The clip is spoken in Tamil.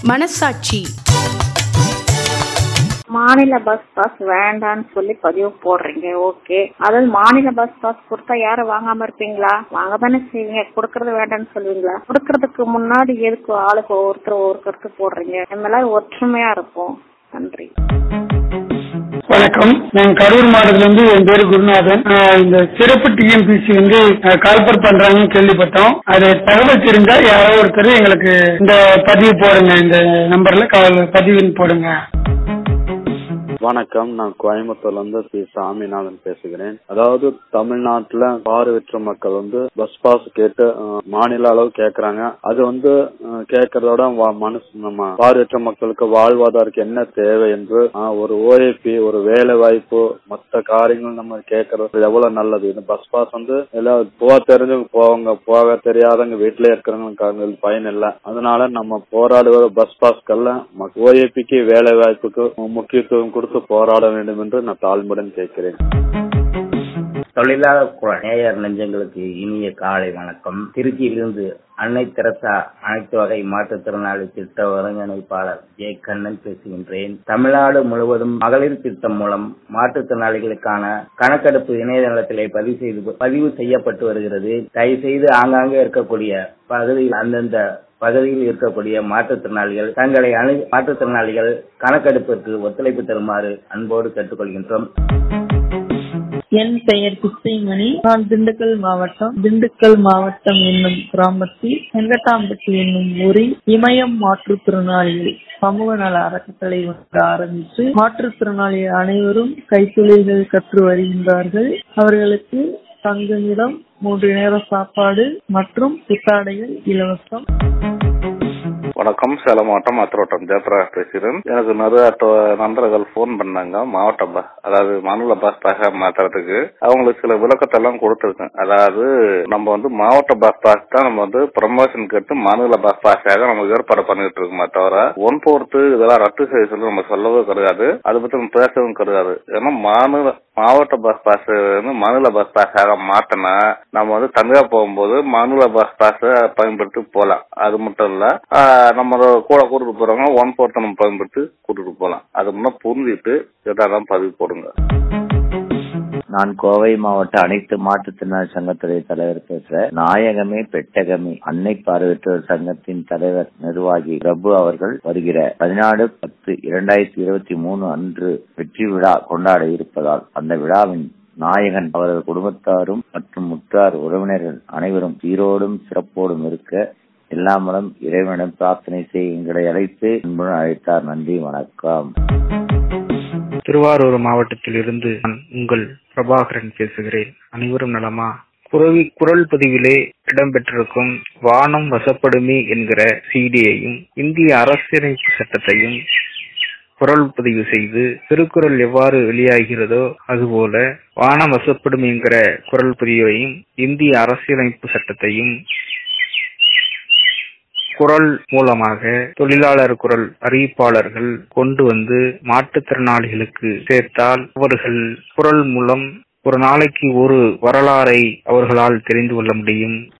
மனசாட்சி மாநில பஸ் பாஸ் வேண்டான்னு சொல்லி பதிவு போடுறீங்க ஓகே அதாவது மாநில பஸ் பாஸ் கொடுத்தா யாரும் வாங்காம இருப்பீங்களா வாங்க தானே செய்வீங்க கொடுக்கறது வேண்டாம்னு சொல்லுவீங்களா கொடுக்கறதுக்கு முன்னாடி எதுக்கு ஆளுக்கு ஒவ்வொருத்தர் ஒவ்வொருத்தருக்கு போடுறீங்க நம்ம எல்லாம் ஒற்றுமையா இருப்போம் நன்றி வணக்கம் நான் கரூர் மாவட்டத்துல இருந்து என் பேரு குருநாதன் ஆஹ் இந்த சிறப்பு டிஎம்பிசி வந்து ஆஹ் கால்பர் பண்றாங்கன்னு கேள்விப்பட்டோம் அது தகவல் தெரிஞ்சா யாரோ ஒருத்தர் எங்களுக்கு இந்த பதிவு போடுங்க இந்த நம்பர்ல கால் பதிவுன்னு போடுங்க வணக்கம் நான் கோயம்புத்தூர்ல இருந்து பி சாமிநாதன் பேசுகிறேன் அதாவது தமிழ்நாட்டுல பார்வையற்ற மக்கள் வந்து பஸ் பாஸ் கேட்டு அஹ், மாநில அளவு கேக்குறாங்க அது வந்து அஹ், கேட்கறதோட வா- மனசு நம்ம பார்வையற்ற மக்களுக்கு வாழ்வாதாரத்துக்கு என்ன தேவை என்று அஹ், ஒரு ஓஏபி ஒரு வேலை வாய்ப்பு மற்ற காரியங்கள் நம்ம கேட்கறது எவ்வளவு நல்லது இந்த பஸ் பாஸ் வந்து எல்லாம் போக தெரிஞ்சவங்க போவாங்க போக தெரியாதவங்க வீட்டுல இருக்கிறவங்களுக்கு பயன் இல்லை அதனால நம்ம போராடுவது பஸ் பாஸ்கல்ல ஓஏபிக்கு வேலை வாய்ப்புக்கு முக்கியத்துவம் கொடுத்து போராட வேண்டும் என்று நான் தாழ்மையுடன் கேட்கிறேன் தொழிலாளர் குழ நேயர் நெஞ்சங்களுக்கு இனிய காலை வணக்கம் திருச்சியிலிருந்து அன்னை தெரசா அனைத்து வகை மாற்றுத்திறனாளி திட்ட ஒருங்கிணைப்பாளர் ஜே கண்ணன் பேசுகின்றேன் தமிழ்நாடு முழுவதும் மகளிர் திட்டம் மூலம் மாற்றுத்திறனாளிகளுக்கான கணக்கெடுப்பு இணையதளத்திலே பதிவு செய்து பதிவு செய்யப்பட்டு வருகிறது தயவு செய்து ஆங்காங்கே இருக்கக்கூடிய பகுதியில் அந்தந்த பகுதியில் இருக்கக்கூடிய மாற்றுத்திறனாளிகள் தங்களை அணு மாற்றுத்திறனாளிகள் கணக்கெடுப்பிற்கு ஒத்துழைப்பு தருமாறு அன்போடு கேட்டுக்கொள்கின்றோம் என் பெயர் பிச்சைமணி நான் திண்டுக்கல் மாவட்டம் திண்டுக்கல் மாவட்டம் என்னும் கிராமத்தில் செங்கட்டாம்பட்டி என்னும் ஊரில் இமயம் மாற்றுத்திறனாளிகள் சமூக நல அறக்கட்டளை ஒன்று ஆரம்பித்து மாற்றுத்திறனாளி அனைவரும் கைத்தொழில்கள் கற்று வருகின்றார்கள் அவர்களுக்கு தங்குமிடம் மூன்று நேர சாப்பாடு மற்றும் புத்தாடைகள் இலவசம் வணக்கம் சேலம் மாவட்டம் அத்திரோட்டம் ஜெயபிரகாஷ் பேசுகிறேன் எனக்கு நிறைய டோ- நண்பர்கள் போன் பண்ணாங்க மாவட்ட பஸ் அதாவது மாநில பஸ் பாஸா மாத்துறதுக்கு அவங்களுக்கு சில விளக்கத்தை எல்லாம் கொடுத்துருக்கேன் அதாவது நம்ம வந்து மாவட்ட பஸ் பாஸ் தான் நம்ம வந்து ப்ரமோஷன் கேட்டு மாநில பஸ் பாஸாக நம்ம ஏற்பாடு பண்ணிட்டு இருக்கோமே தவிர ஒன் போர்த்து இதெல்லாம் ரத்து செய்ய சொல்லி நம்ம சொல்லவும் கிடையாது அதை பத்தி நம்ம பேசவும் கிடையாது ஏன்னா மாநில மாவட்ட பஸ் பாஸ் வந்து மாநில பஸ் பாஸாக மாத்தினா நம்ம வந்து தனியா போகும்போது மாநில பஸ் பாஸ் பயன்படுத்தி போலாம் அது மட்டும் இல்ல ஆஹ் நம்ம கூட கூட்டிட்டு போறவங்க ஒன் போர்த்தை நம்ம பயன்படுத்தி கூட்டிட்டு போலாம் அது முன்ன புரிஞ்சுட்டு எதாவது பதிவு போடுங்க நான் கோவை மாவட்ட அனைத்து மாற்றுத்திறனாளி சங்கத்துடைய தலைவர் பேசுறேன் நாயகமே பெட்டகமே அன்னை பார்வையற்றோர் சங்கத்தின் தலைவர் நிர்வாகி பிரபு அவர்கள் வருகிற பதினாலு பத்து இரண்டாயிரத்தி இருபத்தி மூணு அன்று வெற்றி விழா கொண்டாட இருப்பதால் அந்த விழாவின் நாயகன் அவரது குடும்பத்தாரும் மற்றும் முற்றார் உறவினர்கள் அனைவரும் சீரோடும் சிறப்போடும் இருக்க எல்லாமலும் இறைவனிடம் பிரார்த்தனை செய்ய எங்களை அழைத்து அன்புடன் அழைத்தார் நன்றி வணக்கம் திருவாரூர் மாவட்டத்தில் இருந்து நான் உங்கள் பிரபாகரன் பேசுகிறேன் அனைவரும் நலமா குரவி குரல் பதிவிலே இடம்பெற்றிருக்கும் வானம் வசப்படுமே என்கிற சிடியையும் இந்திய அரசியலமைப்பு சட்டத்தையும் குரல் பதிவு செய்து திருக்குறள் எவ்வாறு வெளியாகிறதோ அதுபோல வானம் வசப்படும் என்கிற குரல் பதிவையும் இந்திய அரசியலமைப்பு சட்டத்தையும் குரல் மூலமாக தொழிலாளர் குரல் அறிவிப்பாளர்கள் கொண்டு வந்து மாற்றுத்திறனாளிகளுக்கு சேர்த்தால் அவர்கள் குரல் மூலம் ஒரு நாளைக்கு ஒரு வரலாறை அவர்களால் தெரிந்து கொள்ள முடியும்